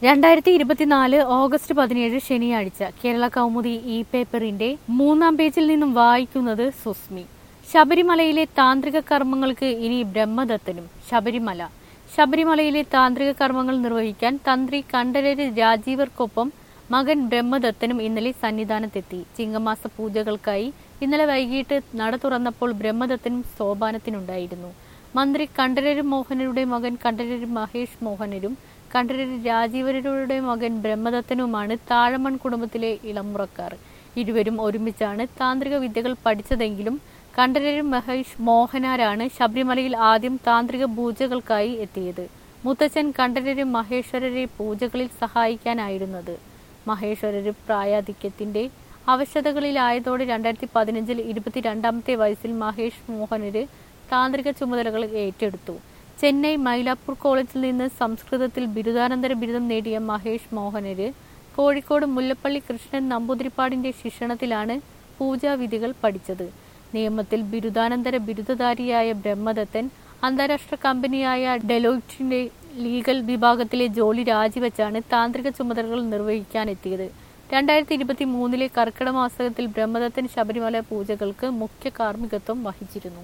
രണ്ടായിരത്തി ഇരുപത്തിനാല് ഓഗസ്റ്റ് പതിനേഴ് ശനിയാഴ്ച കേരള കൗമുദി ഇ പേപ്പറിന്റെ മൂന്നാം പേജിൽ നിന്നും വായിക്കുന്നത് സുസ്മി ശബരിമലയിലെ താന്ത്രിക കർമ്മങ്ങൾക്ക് ഇനി ബ്രഹ്മദത്തനും ശബരിമല ശബരിമലയിലെ താന്ത്രിക കർമ്മങ്ങൾ നിർവഹിക്കാൻ തന്ത്രി കണ്ഠരര് രാജീവർക്കൊപ്പം മകൻ ബ്രഹ്മദത്തനും ഇന്നലെ സന്നിധാനത്തെത്തി ചിങ്ങമാസ പൂജകൾക്കായി ഇന്നലെ വൈകിട്ട് നട തുറന്നപ്പോൾ ബ്രഹ്മദത്തനും സോപാനത്തിനുണ്ടായിരുന്നു മന്ത്രി കണ്ഠരര് മോഹനരുടെ മകൻ കണ്ഠരര് മഹേഷ് മോഹനരും കണ്ഠരര് രാജീവരുടെ മകൻ ബ്രഹ്മദത്തനുമാണ് താഴമൺ കുടുംബത്തിലെ ഇളമുറക്കാർ ഇരുവരും ഒരുമിച്ചാണ് താന്ത്രിക വിദ്യകൾ പഠിച്ചതെങ്കിലും കണ്ഠരര് മഹേഷ് മോഹനാരാണ് ശബരിമലയിൽ ആദ്യം താന്ത്രിക പൂജകൾക്കായി എത്തിയത് മുത്തച്ഛൻ കണ്ഠരര് മഹേശ്വരരെ പൂജകളിൽ സഹായിക്കാനായിരുന്നത് മഹേശ്വരര് പ്രായാധിക്യത്തിന്റെ അവശതകളിലായതോടെ രണ്ടായിരത്തി പതിനഞ്ചിൽ ഇരുപത്തിരണ്ടാമത്തെ വയസ്സിൽ മഹേഷ് മോഹനര് താന്ത്രിക ചുമതലകൾ ഏറ്റെടുത്തു ചെന്നൈ മൈലാപ്പൂർ കോളേജിൽ നിന്ന് സംസ്കൃതത്തിൽ ബിരുദാനന്തര ബിരുദം നേടിയ മഹേഷ് മോഹനര് കോഴിക്കോട് മുല്ലപ്പള്ളി കൃഷ്ണൻ നമ്പൂതിരിപ്പാടിന്റെ ശിക്ഷണത്തിലാണ് പൂജാവിധികൾ പഠിച്ചത് നിയമത്തിൽ ബിരുദാനന്തര ബിരുദധാരിയായ ബ്രഹ്മദത്തൻ അന്താരാഷ്ട്ര കമ്പനിയായ ഡെലോയിറ്റിന്റെ ലീഗൽ വിഭാഗത്തിലെ ജോലി രാജിവെച്ചാണ് താന്ത്രിക ചുമതലകൾ നിർവഹിക്കാനെത്തിയത് രണ്ടായിരത്തി ഇരുപത്തി മൂന്നിലെ കർക്കിടക മാസത്തിൽ ബ്രഹ്മദത്തൻ ശബരിമല പൂജകൾക്ക് മുഖ്യ കാർമ്മികത്വം വഹിച്ചിരുന്നു